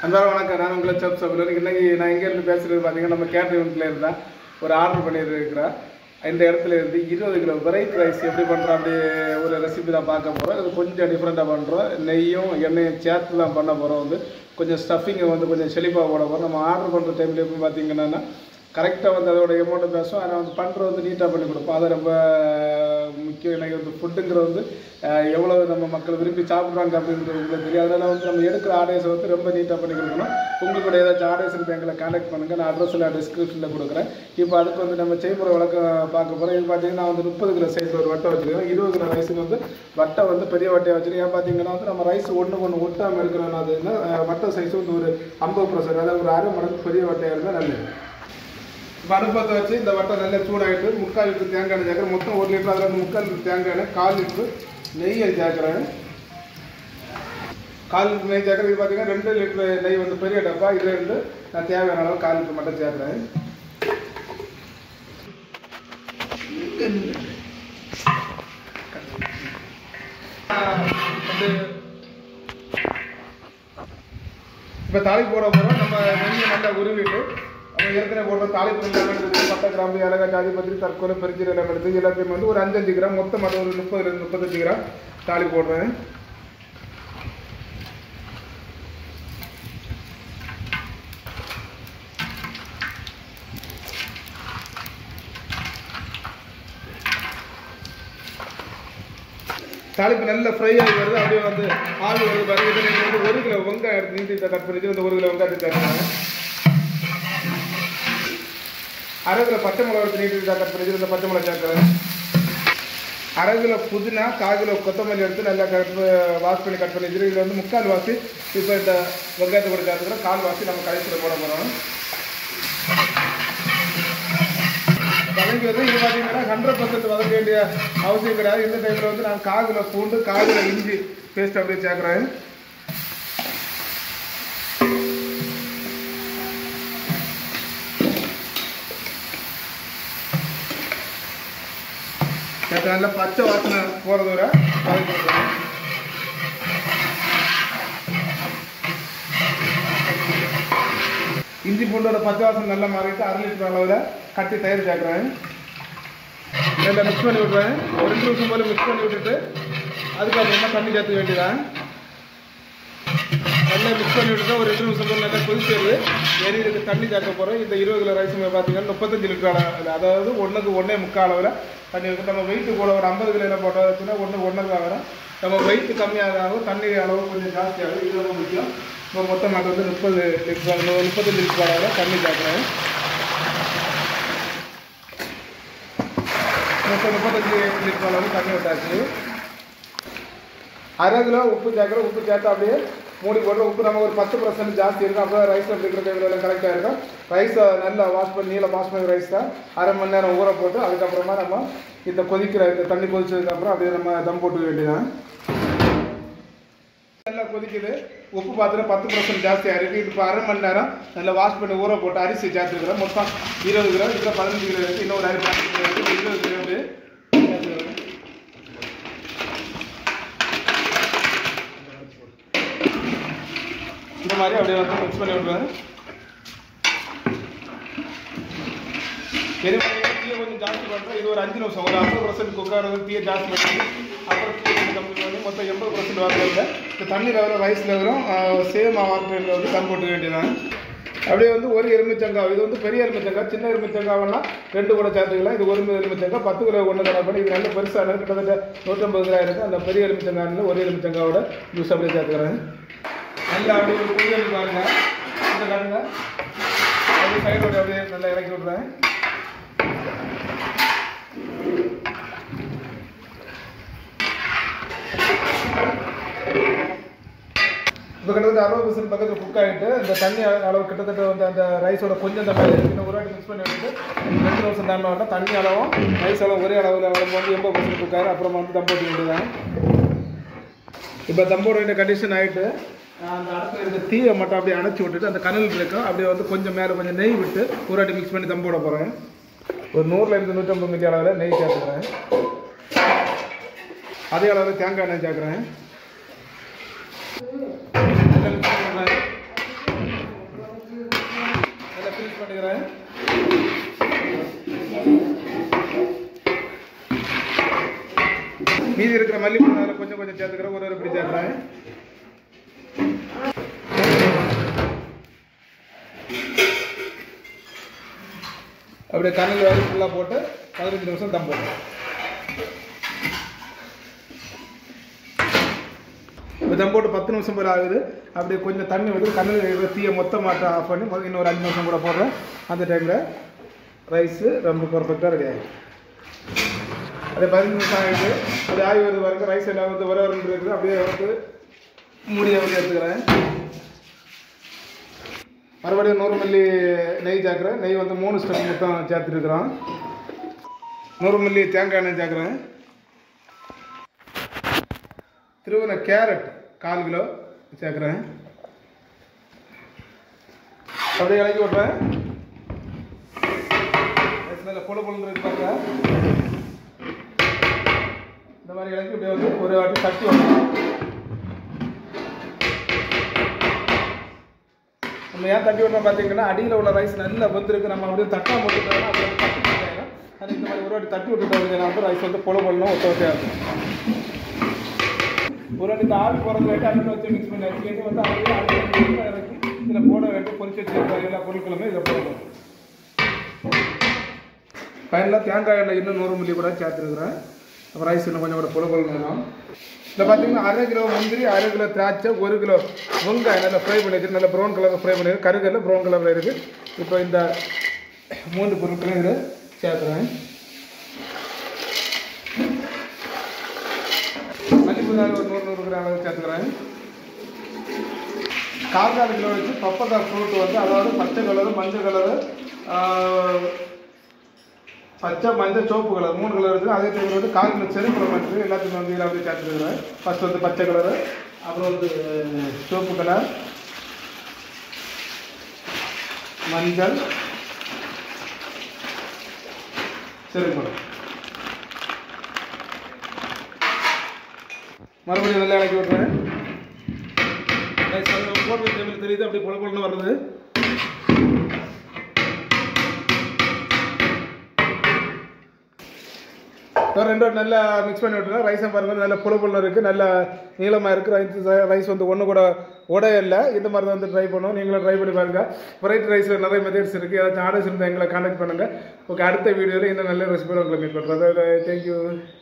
அன்பார வணக்கம் நான் உங்களை சப் சபுலர் இன்னைக்கு நான் எங்கேருந்து பேசுறது பார்த்தீங்கன்னா நம்ம கேட்டரிங்ல இருந்தால் ஒரு ஆர்டர் பண்ணியிருக்கிறேன் இந்த இடத்துல இருந்து இருபது கிலோ வெரைட்டி ரைஸ் எப்படி பண்ணுறோம் அப்படி ஒரு ரெசிபி தான் பார்க்க போகிறோம் இது கொஞ்சம் டிஃப்ரெண்ட்டாக பண்ணுறோம் நெய்யும் எண்ணெயும் சேர்த்து தான் பண்ண போகிறோம் வந்து கொஞ்சம் ஸ்டஃபிங்கை வந்து கொஞ்சம் செழிப்பாக போட போகிறோம் நம்ம ஆர்டர் பண்ணுற டைமில் எப்படி பார்த்தீங்கன்னா கரெக்டாக வந்து அதோட எமௌண்ட்டு பேசுவோம் ஆனால் வந்து பண்ணுறது வந்து நீட்டாக பண்ணி கொடுப்போம் அது ரொம்ப முக்கியம் எனக்கு வந்து ஃபுட்டுங்கிறது வந்து அஹ், எவ்வளவு நம்ம மக்கள் விரும்பி சாப்பிட்றாங்க அப்படின்றது உங்களுக்கு தெரியும் அதனால் வந்து நம்ம எடுக்கிற ஆர்டர்ஸை வந்து ரொம்ப நீட்டாக பண்ணி கொடுக்கணும் உங்களுக்கு கூட ஏதாச்சும் ஆர்டர்ஸ் இருந்தால் எங்களை கான்டாக்ட் பண்ணுங்கள் நான் அட்ரஸ் நான் டிஸ்கிரிப்ஷனில் கொடுக்குறேன் இப்போ அதுக்கு வந்து நம்ம செய்முறை விளக்கம் பார்க்க போகிறோம் இது பார்த்தீங்கன்னா வந்து முப்பது கிலோ சைஸ் ஒரு வட்டை வச்சுருக்கேன் இருபது கிலோ ரைஸுக்கு வந்து வட்டை வந்து பெரிய வட்டையாக வச்சுருக்கேன் ஏன் பார்த்தீங்கன்னா வந்து நம்ம ரைஸ் ஒன்று ஒன்று ஒட்டாமல் இருக்கிறோம் அது என்ன அஹ், வட்டை சைஸ் வந்து ஒரு ஐம்பது பர்சன்ட் அதாவது ஒரு அரை மடங்கு பெரிய வட்டையாக இருந்தால் நல்லது இப்போ அடுப்பத்தை வச்சு இந்த வட்டம் நல்லா சூடாகிட்டு முக்கால் லிட்டர் தேங்காய் எண்ணெய் சேர்க்குறேன் மொத்தம் ஒரு லிட்டர் அதில் வந்து முக்கால் லிட்டர் தேங்காய் எண்ணெய் கால் லிட்டர் நெய்யை சேர்க்குறேன் கால் லிட்டர் நெய் சேர்க்குறது இது பார்த்தீங்கன்னா ரெண்டு லிட்டர் நெய் வந்து பெரிய டப்பா இதில் இருந்து நான் தேவையான அளவு கால் லிட்டர் மட்டும் சேர்க்குறேன் இப்போ தாலி போட போகிறோம் நம்ம நெய்யை நல்லா உருவிட்டு நம்ம ஏற்கனவே போடுற தாலி பொருள் எடுத்து பட்டை கிராம்பு ஏலக்காய் ஜாதி பத்திரி தற்கொலை பெருஞ்சீரகம் எடுத்து எல்லாத்தையும் வந்து ஒரு அஞ்சஞ்சு கிராம் மொத்தம் அது ஒரு முப்பது முப்பத்தஞ்சு கிராம் தாலி போடுறேன் தாளிப்பு நல்ல ஃப்ரை ஆகி வருது அப்படியே வந்து ஆவி வருது பாருங்க இதில் நீங்கள் வந்து ஒரு கிலோ வெங்காயம் எடுத்து நீட்டி கட் பண்ணிட்டு இந்த ஒரு கிலோ வெங்காயத்தை சேர்க்கணும் அரை கிலோ பச்சை மிளகா எடுத்து நீட்டி கட் பண்ணிட்டு இந்த பச்சை மிளகா சேர்க்குறேன் அரை கிலோ புதினா கால் கிலோ கொத்தமல்லி எடுத்து நல்லா கட் வாஷ் பண்ணி கட் பண்ணி வச்சுட்டு இதில் வந்து முக்கால் வாசி இப்போ இந்த வெங்காயத்தை கூட சேர்த்துக்கிறோம் கால் வாசி நம்ம கடைசியில் போட போகிறோம் வதங்கி வந்து இது பார்த்தீங்கன்னா ஹண்ட்ரட் பர்சன்ட் வதக்க வேண்டிய அவசியம் கிடையாது இந்த டைமில் வந்து நான் கால் கிலோ பூண்டு கால் கிலோ இஞ்சி பேஸ்ட் அப்படியே சேர்க்குறேன் சேர்த்து நல்லா பச்சை வாசனை போகிறது வரை வதக்கி விட்டுறேன் இஞ்சி பூண்டோட பச்சை வாசனை நல்லா மாறிட்டு அரை லிட்டர் அளவில் கட்டி தயிர் சேர்க்குறேன் நல்லா மிக்ஸ் பண்ணி விட்றேன் ஒரு ரெண்டு நிமிஷம் போல மிக்ஸ் பண்ணி விட்டுட்டு அதுக்கப்புறமா தண்ணி சேர்த்துக்க வேண்டியதான் நல்லா மிக்ஸ் பண்ணி விட்டுட்டு ஒரு ரெண்டு நிமிஷம் போல நல்லா கொதிச்சு வருது எரியுதுக்கு தண்ணி சேர்க்க போகிறோம் இந்த இருபது கிலோ ரைஸ் பார்த்தீங்கன்னா முப்பத்தஞ்சு லிட்டர் அளவில் அதாவது ஒன்றுக்கு ஒன்றே முக்கால் அளவில் தண்ணி இருக்கு நம்ம வெயிட்டு கூட ஒரு ஐம்பது கிலோ போட்டோம் வச்சுன்னா ஒன்று ஒன்றுக்கு ஆகிறோம் நம்ம வெயிட் கம்மியாக ஆகும் தண்ணி அளவு கொஞ்சம் ஜாஸ்தியாகும் இது ரொம்ப முக்கியம் இப்போ மொத்தம் நான் வந்து முப்பது லிட்டர் முப்பத்தஞ்சு லிட்டர் அளவில் தண்ணி சேர்க்குறேன் மொத்தம் முப்பத்தஞ்சு லிட்டர் அளவு தண்ணி விட்டாச்சு அரை கிலோ உப்பு சேர்க்குறோம் உப்பு சேர்த்து அப்படியே மூடி போட்டு உப்பு நம்ம ஒரு பத்து பர்சன்ட் ஜாஸ்தி இருக்கும் அப்போ ரைஸ் இருக்கிற டைமில் கரெக்டாக இருக்கும் ரைஸை நல்லா வாஷ் பண்ணி நீல வாஷ் பண்ணி ரைஸ் தான் அரை மணி நேரம் ஊற போட்டு அதுக்கப்புறமா நம்ம இந்த கொதிக்கிற இந்த தண்ணி கொதிச்சதுக்கப்புறம் அப்படியே நம்ம தம் போட்டுக்க வேண்டியதான் நல்லா கொதிக்குது உப்பு பார்த்துட்டு பத்து பர்சன்ட் ஜாஸ்தியாக இருக்குது இப்போ அரை மணி நேரம் நல்லா வாஷ் பண்ணி ஊற போட்டு அரிசி சேர்த்துக்கிறோம் மொத்தம் இருபது கிலோ இதில் பதினஞ்சு கிலோ இருக்குது இன்னொரு அரிசி பதினஞ்சு கிலோ இருக்குது இருபது கிலோ வந்து சேர்த்துக்கிறோம் இந்த மாதிரி அப்படியே வந்து மிக்ஸ் பண்ணி விடுவேன் எரிமலை தீயை கொஞ்சம் ஜாஸ்தி பண்ணுறோம் இது ஒரு அஞ்சு நிமிஷம் ஒரு ஐம்பது பர்சன்ட் குக்கர் தீயை ஜாஸ்தி பண்ணி அப்புறம் தீயை கொஞ்சம் கம்மி பண்ணி மொத்தம் எண்பது பர்சன்ட் வரல இந்த தண்ணி லெவலும் ரைஸ் லெவலும் சேம் வாட்டரில் வந்து தம் போட்டுக்க வேண்டியதான் அப்படியே வந்து ஒரு எலுமிச்சங்காய் இது வந்து பெரிய எலுமிச்சங்காய் சின்ன எலுமிச்சங்காய்னா ரெண்டு கூட சேர்த்துக்கலாம் இது ஒரு எலுமிச்சங்காய் பத்து கிலோ ஒன்று கடை பண்ணி இது நல்ல பெருசாக கிட்டத்தட்ட நூற்றம்பது கிலோ இருக்குது அந்த பெரிய எலுமிச்சங்காயில் ஒரு எலுமிச்சங்காயோட ஜூஸ் அப்படியே சேர்த்துக்கிறேன் நல்லா அப்படியே ஒரு புளியல் பாருங்க இந்த காட்டுங்க அப்படியே சைடோட அப்படியே நல்லா இறக்கி விட்றேன் இப்போ கிட்டத்தட்ட அறுபது பர்சன்ட் பக்கத்தில் குக் ஆகிட்டு இந்த தண்ணி அள- அளவு கிட்டத்தட்ட வந்து அந்த ரைஸோட கொஞ்சம் தண்ணி இன்னும் ஒரு வாட்டி மிக்ஸ் பண்ணி விட்டு ரெண்டு நிமிஷம் டைம் ஆகட்டும் தண்ணி அளவும் ரைஸ் அளவு ஒரே அளவில் அளவு வந்து எண்பது பர்சன்ட் குக் ஆகிடும் அப்புறமா வந்து தம் போட்டு வேண்டியதான் இப்போ தம் போட வேண்டிய கண்டிஷன் ஆகிட்டு அந்த அடுப்பில் இருக்க தீயை மட்டும் அப்படியே அணைச்சி விட்டுட்டு அந்த கனல் இருக்கும் அப்படியே வந்து கொஞ்சம் மேலே கொஞ்சம் நெய் விட்டு ஒரு வாட்டி மிக்ஸ் பண்ணி தம் போட போகிறேன் ஒரு நூறுலேருந்து நூற்றம்பது மில்லி அளவில் நெய் சேர்த்துக்கிறேன் அதே அளவில் தேங்காய் எண்ணெய் சேர்க்குறேன் நல்லா mix பண்ணிடுறேன். மீதி இருக்கிற மல்லிப்பூ அதில் கொஞ்சம் கொஞ்சம் சேர்த்துக்கிறேன் ஒரு ஒரு இப்படி சேர்க்குறேன் அப்படியே கண்ணில் வேலை ஃபுல்லாக போட்டு பதினஞ்சு நிமிஷம் தம் போட்டேன் இப்போ தம் போட்டு பத்து நிமிஷம் போல ஆகுது அப்படியே கொஞ்சம் தண்ணி வந்து கண்ணில் இருக்கிற தீயை மொத்தமாக ஆஃப் பண்ணி முதல்ல இன்னொரு அஞ்சு நிமிஷம் கூட போடுறேன் அந்த டைமில் ரைஸு ரொம்ப பர்ஃபெக்டாக ரெடி ஆகிடும் அது பதினஞ்சு நிமிஷம் ஆகிடுது அது ஆகி வருது வரைக்கும் ரைஸ் எல்லாம் வந்து வர வரண்டு இருக்குது அப்படியே வந்து மூடியை வந்து எடுத்துக்கிறேன் மறுபடியும் நூறு மில்லி நெய் சேர்க்குறேன் நெய் வந்து மூணு ஸ்டெப் மொத்தம் சேர்த்துருக்குறோம் நூறு மில்லி தேங்காய் எண்ணெய் சேர்க்குறேன் திருவண்ண கேரட் கால் கிலோ சேர்க்குறேன் அப்படியே இறக்கி விட்றேன் நல்ல பொழு பொழுது இருக்கு பாருங்க இந்த மாதிரி இறக்கி இப்படியே வந்து ஒரு வாட்டி தட்டி விடணும் நம்ம ஏன் தட்டி விடணும் பார்த்தீங்கன்னா அடியில் உள்ள ரைஸ் நல்லா வெந்திருக்கு நம்ம அப்படியே தட்டாம போட்டுட்டோம்னா அப்படியே வந்து தட்டி போட்டாயிடும் அது இந்த மாதிரி ஒரு வாட்டி தட்டி விட்டுட்டோம் வந்து ரைஸ் வந்து பொழு பொழுணும் ஒத்த ஒத்தையாக இருக்கும் ஒரு வாட்டி இந்த ஆவி போகிறது வேண்டி அடுத்து வச்சு மிக்ஸ் பண்ணி வச்சு இது வந்து அப்படியே அடுத்து இறக்கி இதில் போட வேண்டி பொரிச்சு வச்சிருக்க எல்லா பொருட்களுமே இதில் போடணும் ஃபைனலாக தேங்காய் எண்ணெய் இன்னும் நூறு மில்லி கூட சேர்த்துருக்குறேன் அப்புறம் ரைஸ் இன்னும் கொஞ்சம் கூட பொல பொழுங்கணும் இதில் பார்த்தீங்கன்னா அரை கிலோ முந்திரி அரை கிலோ திராட்சை ஒரு கிலோ வெங்காயம் நல்லா ஃப்ரை பண்ணி வச்சு நல்லா ப்ரௌன் கலரில் ஃப்ரை பண்ணி கருகல்ல ப்ரௌன் கலரில் இருக்குது இப்போ இந்த மூன்று பொருட்களையும் இதில் சேர்த்துறேன் மல்லிப்பூ தாள் ஒரு நூறு நூறு கிராம் அளவு சேர்த்துக்கிறேன் காக்காடு கிலோ வச்சு பப்பக்காய் ஃப்ரூட் வந்து அதாவது பச்சை கலரு மஞ்சள் கலரு பச்சை மஞ்சள் சிவப்பு கலர் மூணு கலர் இருக்குது அதே டைம் வந்து கால் கிலோ செருப்புறம் இருக்குது எல்லாத்துக்கும் வந்து இதில் அப்படியே சேர்த்துக்கிறேன் ஃபர்ஸ்ட் வந்து பச்சை கலரு அப்புறம் வந்து சிவப்பு கலர் மஞ்சள் செருப்புறம் மறுபடியும் நல்லா இறக்கி விட்றேன் ரைஸ் வந்து போட்டு டைமில் தெரியுது அப்படியே பொல பொலன்னு வருது இப்போ ரெண்டு வாட்டி நல்லா மிக்ஸ் பண்ணி விட்டுருங்க ரைஸும் பாருங்கள் நல்ல புல புள்ள இருக்குது நல்ல நீளமாக இருக்குது ரைஸ் ரைஸ் வந்து ஒன்று கூட உடைய இல்லை இந்த மாதிரி தான் வந்து ட்ரை பண்ணுவோம் நீங்களும் ட்ரை பண்ணி பாருங்கள் வெரைட்டி ரைஸில் நிறைய மெத்தட்ஸ் இருக்குது ஏதாச்சும் ஆர்டர்ஸ் இருந்தால் எங்களை கான்டாக்ட் பண்ணுங்கள் ஓகே அடுத்த வீடியோவில் இன்னும் நல்ல ரெசிபியோட உங்களை மீட் பண்ணுறேன் தேங்க்யூ